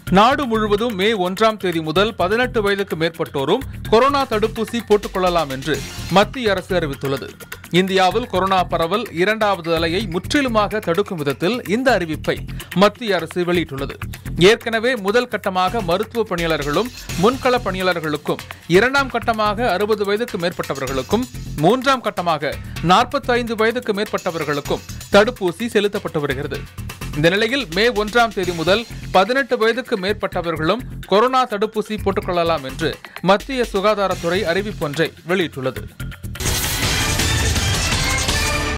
நாடு முழுவதும் மே ஒன்றாம் தேதி முதல் பதினெட்டு வயதுக்கு மேற்பட்டோரும் கொரோனா தடுப்பூசி போட்டுக் கொள்ளலாம் என்று மத்திய அரசு அறிவித்துள்ளது இந்தியாவில் கொரோனா பரவல் இரண்டாவது அலையை முற்றிலுமாக தடுக்கும் விதத்தில் இந்த அறிவிப்பை மத்திய அரசு வெளியிட்டுள்ளது ஏற்கனவே முதல் கட்டமாக மருத்துவ பணியாளர்களும் முன்கள பணியாளர்களுக்கும் இரண்டாம் கட்டமாக அறுபது வயதுக்கு மேற்பட்டவர்களுக்கும் மூன்றாம் கட்டமாக நாற்பத்தைந்து வயதுக்கு மேற்பட்டவர்களுக்கும் தடுப்பூசி செலுத்தப்பட்டு வருகிறது இந்த நிலையில் மே ஒன்றாம் தேதி முதல் பதினெட்டு வயதுக்கு மேற்பட்டவர்களும் கொரோனா தடுப்பூசி போட்டுக்கொள்ளலாம் என்று மத்திய சுகாதாரத்துறை அறிவிப்பொன்றை வெளியிட்டுள்ளது